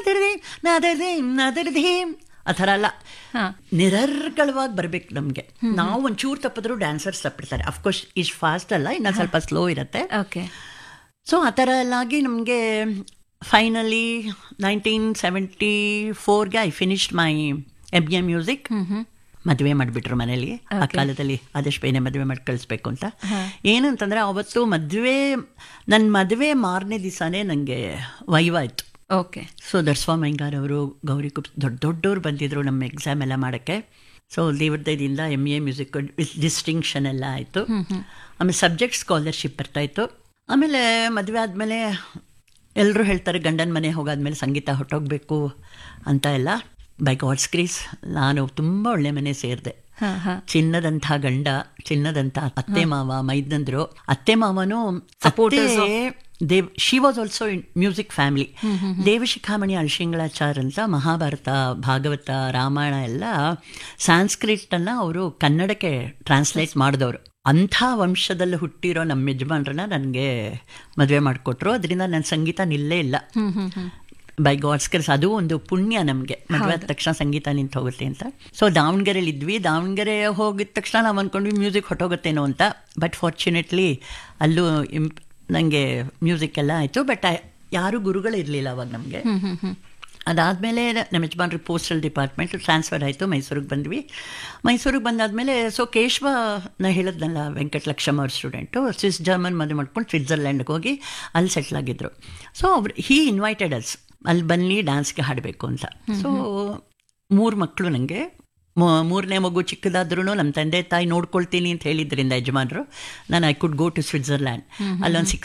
ನಾದರ್ದಿ ನಾದರ್ದಿ ನಾದರ್ದಿ ಆ ಥರ ಅಲ್ಲ ಹಾ. ನಿರರ್ಗಳವಾಗಿ ಬರ್ಬೇಕು ನಮಗೆ ನಾವು ಒಂಚೂರು ತಪ್ಪಿದ್ರು ಡ್ಯಾನ್ಸರ್ಸ್ ತಪ್ಪಿರ್ತಾರೆ ಅಫ್ಕೋರ್ಸ್ ಇಷ್ಟು ಫಾಸ್ಟ್ ಅಲ್ಲ ಇನ್ನು ಸ್ವಲ್ಪ ಸ್ಲೋ ಇರುತ್ತೆ ಓಕೆ ಸೊ ಆ ಥರ ಎಲ್ಲ ಆಗಿ ನಮಗೆ ಫೈನಲಿ ನೈನ್ಟೀನ್ ಸೆವೆಂಟಿ ಫೋರ್ಗೆ I finished my M A music ಮದುವೆ ಮಾಡಿಬಿಟ್ರು ಮನೇಲಿ ಆ ಕಾಲದಲ್ಲಿ ಆದಷ್ಟು ಬೇನೆ ಮದುವೆ ಮಾಡಿ ಕಳಿಸ್ಬೇಕು ಅಂತ ಏನಂತಂದ್ರೆ ಅವತ್ತು ಮದುವೆ ನನ್ನ ಮದುವೆ ಮಾರನೇ ದಿವಸನೇ ನನಗೆ ವೈವಾಯ್ತು ಓಕೆ ಸೊ ದರ್ಸ್ವಾಮ್ ಅಯ್ಯಂಗಾರ್ ಅವರು ಗೌರಿ ಕುಪ್ ದೊಡ್ಡ ದೊಡ್ಡವ್ರು ಬಂದಿದ್ರು ನಮ್ಮ ಎಕ್ಸಾಮ್ ಎಲ್ಲ ಮಾಡೋಕ್ಕೆ ಸೊ ದೇವ್ರದಯದಿಂದ ಎಮ್ ಎ ಮ್ಯೂಸಿಕ್ ಡಿಸ್ಟಿಂಕ್ಷನ್ ಎಲ್ಲ ಆಯಿತು ಆಮೇಲೆ ಸಬ್ಜೆಕ್ಟ್ ಸ್ಕಾಲರ್ಶಿಪ್ ಬರ್ತಾಯಿತ್ತು ಆಮೇಲೆ ಮದುವೆ ಆದಮೇಲೆ ಎಲ್ಲರೂ ಹೇಳ್ತಾರೆ ಗಂಡನ ಮನೆ ಹೋಗಾದ್ಮೇಲೆ ಸಂಗೀತ ಹೊಟ್ಟೋಗ್ಬೇಕು ಅಂತ ಎಲ್ಲ ಬೈ ಗಾಡ್ಸ್ ಕ್ರೀಸ್ ನಾನು ತುಂಬ ಒಳ್ಳೆ ಮನೆ ಸೇರಿದೆ ಹಾ ಹಾ ಚಿನ್ನದಂಥ ಗಂಡ ಚಿನ್ನದಂಥ ಅತ್ತೆ ಮಾವ ಮೈದಂದ್ರು ಅತ್ತೆ ಮಾವನು Supporters ಅತ್ತೆ they she was also in music family Devashikhamani Alasingalachar ಅಂತ ಮಹಾಭಾರತ ಭಾಗವತ ರಾಮಾಯಣ ಎಲ್ಲ ಸಾಂಸ್ಕ್ರಿಟನ್ನು ಅವರು ಕನ್ನಡಕ್ಕೆ ಟ್ರಾನ್ಸ್ಲೇಟ್ ಮಾಡಿದವರು ಅಂಥ ವಂಶದಲ್ಲಿ ಹುಟ್ಟಿರೋ ನಮ್ಮ ಯಜಮಾನ್ರನ್ನ ನನಗೆ ಮದುವೆ ಮಾಡಿಕೊಟ್ರು ಅದರಿಂದ ನನ್ನ ಸಂಗೀತ ನಿಲ್ಲೇ ಇಲ್ಲ ಬೈ ಗಾಡ್ಸ್ ಕರ್ಸ್ ಅದು ಒಂದು ಪುಣ್ಯ ನಮಗೆ ಮದುವೆ ಆದ ತಕ್ಷಣ ಸಂಗೀತ ನಿಂತು ಹೋಗುತ್ತೆ ಅಂತ ಸೊ ದಾವಣಗೆರೆಲಿ ಇದ್ವಿ ದಾವಣಗೆರೆ ಹೋಗಿದ ತಕ್ಷಣ ನಾವು ಅಂದ್ಕೊಂಡ್ವಿ ಮ್ಯೂಸಿಕ್ ಹೊಟ್ಟೋಗುತ್ತೇನೋ ಅಂತ ಬಟ್ ಫಾರ್ಚುನೇಟ್ಲಿ ಅಲ್ಲೂ ಇಂಪ್ ನನಗೆ ಮ್ಯೂಸಿಕ್ ಎಲ್ಲ ಆಯಿತು ಬಟ್ ಯಾರೂ ಗುರುಗಳು ಇರಲಿಲ್ಲ ಅವಾಗ ನಮಗೆ ಅದಾದಮೇಲೆ ನಮ್ಮ ಯಜಮಾನ್ರಿ ಪೋಸ್ಟಲ್ ಡಿಪಾರ್ಟ್ಮೆಂಟ್ ಟ್ರಾನ್ಸ್ಫರ್ ಆಯಿತು ಮೈಸೂರಿಗೆ ಬಂದ್ವಿ ಮೈಸೂರಿಗೆ ಬಂದಾದಮೇಲೆ ಸೊ ಕೇಶವ ನಾ ಹೇಳಿದ್ನಲ್ಲ ವೆಂಕಟಲಕ್ಷ್ಮ ಅವ್ರ ಸ್ಟೂಡೆಂಟು ಸ್ವಿಸ್ ಜರ್ಮನ್ ಮದುವೆ ಮಾಡ್ಕೊಂಡು ಸ್ವಿಟ್ಜರ್ಲ್ಯಾಂಡ್ಗೆ ಹೋಗಿ ಅಲ್ಲಿ ಸೆಟ್ಲ್ ಆಗಿದ್ರು ಸೊ ಅವ್ರು ಹೀ ಇನ್ವೈಟೆಡ್ ಅಸ್ ಅಲ್ಲಿ ಬನ್ನಿ ಡ್ಯಾನ್ಸ್ಗೆ ಹಾಡಬೇಕು ಅಂತ ಸೊ ಮೂರು ಮಕ್ಕಳು ನನಗೆ ಮೂರನೇ ಮಗು ಚಿಕ್ಕದಾದ್ರೂ ನಮ್ಮ ತಂದೆ ತಾಯಿ ನೋಡ್ಕೊಳ್ತೀನಿ ಅಂತ ಹೇಳಿದ್ರಿಂದ ಯಜಮಾನರು ನಾನು I could go to Switzerland ಅಲ್ಲೊಂದು ಸಿಕ್ಸ್